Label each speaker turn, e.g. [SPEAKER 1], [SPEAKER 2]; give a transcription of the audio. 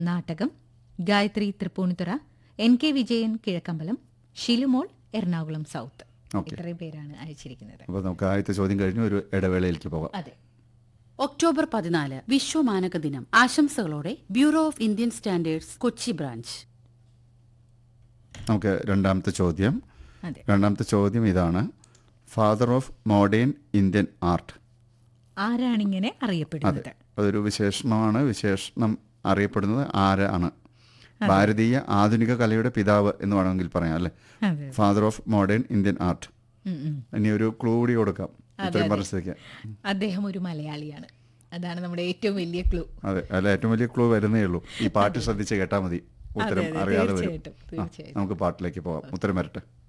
[SPEAKER 1] നാടകം Gayathri Tripunithura N K Vijayan Kizhakkambalam Shilumol Ernakulam south
[SPEAKER 2] okay
[SPEAKER 1] ഇത്രയും പേരാണ് അയച്ചിരിക്കുന്നത്
[SPEAKER 2] അപ്പോൾ നമുക്ക് ആദ്യത്തെ ചോദ്യം കഴിഞ്ഞ് ഒരു ഇടവേളയിലേക്ക് പോകാം
[SPEAKER 1] അതെ
[SPEAKER 3] ഒക്ടോബർ പതിനാല് വിശ്വമാനക ദിനം ആശംസകളോടെ bureau of Indian standards Kochi branch
[SPEAKER 2] നമുക്ക് രണ്ടാമത്തെ ചോദ്യം
[SPEAKER 1] അതെ
[SPEAKER 2] രണ്ടാമത്തെ ചോദ്യം ഇതാണ് father of modern Indian art
[SPEAKER 1] ആരാണിങ്ങനെ
[SPEAKER 2] അതെ
[SPEAKER 1] അറിയപ്പെടുന്നത്
[SPEAKER 2] അതൊരു വിശേഷണമാണ് വിശേഷണം അറിയപ്പെടുന്നത് ആരാണ് ഭാരതീയ ആധുനിക കലയുടെ പിതാവ് എന്ന് വേണമെങ്കിൽ പറയാം അല്ലേ
[SPEAKER 1] അതെ
[SPEAKER 2] father of modern Indian art
[SPEAKER 1] ഉം, ഉം.
[SPEAKER 2] ഇനി ഒരു ക്ലൂ കൂടി കൊടുക്കാം ഇത്രയും പറഞ്ഞ സ്ഥിതിക്ക്
[SPEAKER 1] അദ്ദേഹം ഒരു മലയാളിയാണ് അതാണ് നമ്മുടെ ഏറ്റവും വലിയ ക്ലൂ
[SPEAKER 2] അതെ അല്ല ഏറ്റവും വലിയ ക്ലൂ വരുന്നേ ഉള്ളൂ ഈ പാട്ട് ശ്രദ്ധിച്ച് കേട്ടാൽ മതി ഉത്തരം
[SPEAKER 1] അതെ,
[SPEAKER 2] അറിയാതെ വരും
[SPEAKER 1] തീർച്ചയായിട്ടും,
[SPEAKER 2] ആ,
[SPEAKER 1] തീർച്ചയായിട്ടും.
[SPEAKER 2] നമുക്ക് പാട്ടിലേക്ക് പോകാം ഉത്തരം വരട്ടെ